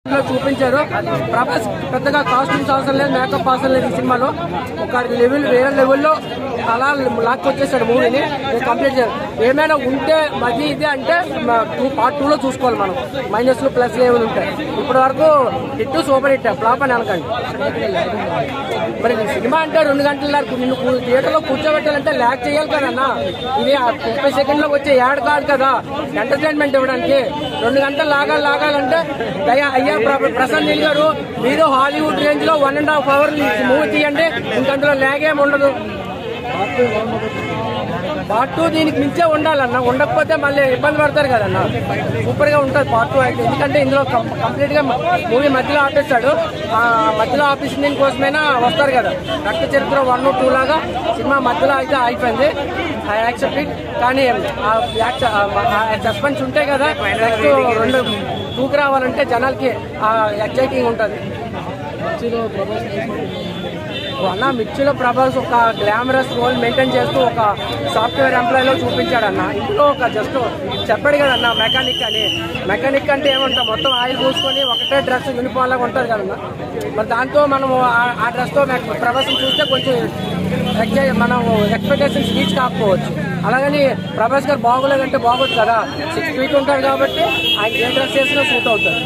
లో చూపించారు ప్రభాస్ పెద్దగా కాస్ట్యూమ్స్ అవసరం లేదు మేకప్ అవసరం లేదు ఈ సినిమాలో ఒక లెవెల్ వేరే లెవెల్లో అలా లాక్కొచ్చేసాడు మూవీని కంప్లీట్ చేయాలి ఏమైనా ఉంటే మది ఇది అంటే టూ పార్ట్ టూ లో చూసుకోవాలి మనం మైనస్ లో ప్లస్ ఏమైనా ఉంటాయి ఇప్పటి వరకు హిట్ సూపర్ హిట్ ఫ్లాప్ అని అనకండి మరి ఈ సినిమా అంటే రెండు గంటల దాకా నిన్ను థియేటర్ లో కూర్చోబెట్టాలంటే ల్యాక్ చేయాలి కదన్నా ఇది ఆ ముప్పై సెకండ్ లో వచ్చే యాడ్ కాదు కదా ఎంటర్టైన్మెంట్ ఇవ్వడానికి రెండు గంటలు లాగాలి లాగాలంటే దయా అయ్యా ప్ర- ప్రశాంత్ నీల్ గారు మీరు హాలీవుడ్ రేంజ్ లో one and half hour movie తీయండి ఇంకంతలో ల్యాగ్ ఏమి ఉండదు పార్ట్ టూ దీనికి మించే ఉండాలన్న ఉండకపోతే మళ్ళీ ఇబ్బంది పడతారు కదన్న సూపర్ గా ఉంటుంది పార్ట్ టూ అయితే ఎందుకంటే ఇందులో కంప్లీట్ గా మూవీ మధ్యలో ఆపేస్తాడు ఆ మధ్యలో ఆపేసిన కోసమైనా వస్తారు కదా రక్త చరిత్ర వన్ టూ లాగా సినిమా మధ్యలో అయితే అయిపోయింది ఐ యాక్సెప్ట్ ఇట్ కానీ సస్పెన్స్ ఉంటాయి కదా నెక్స్ట్ రెండు టూకి రావాలంటే జనాలకి ఎక్సైటింగ్ ఉంటుంది అన్న మిర్చిలో ప్రభాస్ ఒక గ్లామరస్ రోల్ మెయింటైన్ చేస్తూ ఒక సాఫ్ట్వేర్ ఎంప్లాయ్ లో చూపించాడు అన్న ఇందులో ఒక జస్ట్ చెప్పాడు కదన్న మెకానిక్ అని మెకానిక్ అంటే ఏమంటాం మొత్తం ఆయిల్ పూసుకొని ఒకటే డ్రెస్ యూనిఫామ్ లాగా ఉంటుంది కదన్న మరి దాంతో మనం ఆ- ఆ డ్రెస్ తో మెక- ప్రభాస్ చూస్తే కొంచెం ఎక్సై- మనం ఎక్స్పెక్టేషన్స్ రీచ్ కాకపోవచ్చు అలాగని ప్రభాస్ గారు బాగోలేదంటే బాగోదు కదా సిక్స్ ఫీట్ ఉంటాడు కాబట్టి ఆయన ఏ డ్రెస్ చేసినా సూట్ అవుతుంది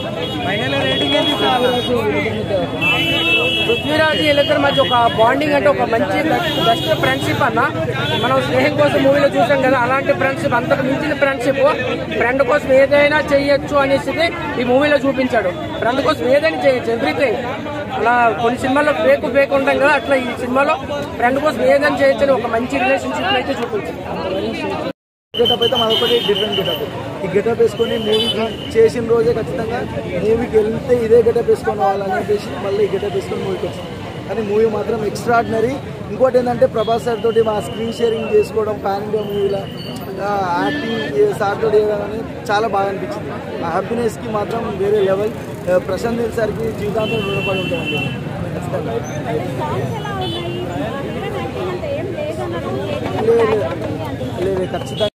పృథ్వీరాజ్ వీళ్ళిద్దరి మధ్య ఒక బాండింగ్ అంటే ఒక మంచి బెస్ట్ ఫ్రెండ్షిప్ అన్న మనం స్నేహం కోసం మూవీలో చూసాం కదా అలాంటి ఫ్రెండ్షిప్ అంతకు మించిన ఫ్రెండ్షిప్ ఫ్రెండ్ కోసం ఏదైనా చేయొచ్చు అనేసి ఈ మూవీలో చూపించాడు ఫ్రెండ్ కోసం ఏదైనా చేయొచ్చు ఎవ్రీథింగ్ అలా కొన్ని సినిమాల్లో ఫేక్ ఫేక్ ఉంటాం కదా అట్లా ఈ సినిమాలో ఫ్రెండ్ కోసం ఏదైనా చేయొచ్చు అని ఒక మంచి రిలేషన్షిప్ అయితే చూపించాడు గెటప్ అయితే మరొకటి డిఫరెంట్ గెటప్ ఈ గెటప్ వేసుకొని మూవీకి చేసిన రోజే ఖచ్చితంగా మూవీకి వెళ్తే ఇదే గెటప్ వేసుకొని వాళ్ళని చెప్పేసి మళ్ళీ ఈ గెటప్ వేసుకొని మూవీకి వచ్చింది కానీ మూవీ మాత్రం ఎక్స్ట్రాడినరీ ఇంకోటి ఏంటంటే ప్రభాస్ సార్ తోటి మా స్క్రీన్ షేరింగ్ చేసుకోవడం పాన్ ఇండియా మూవీలో యాక్టింగ్ సార్ తోటి చేయడం చాలా బాగా అనిపించింది ఆ హ్యాపీనెస్కి మాత్రం వేరే లెవెల్ ప్రశాంత్ నీల్ సార్కి జీవితాంతం రుణపడి ఉంటామండి ఖచ్చితంగా లేదు లేదు ఖచ్చితంగా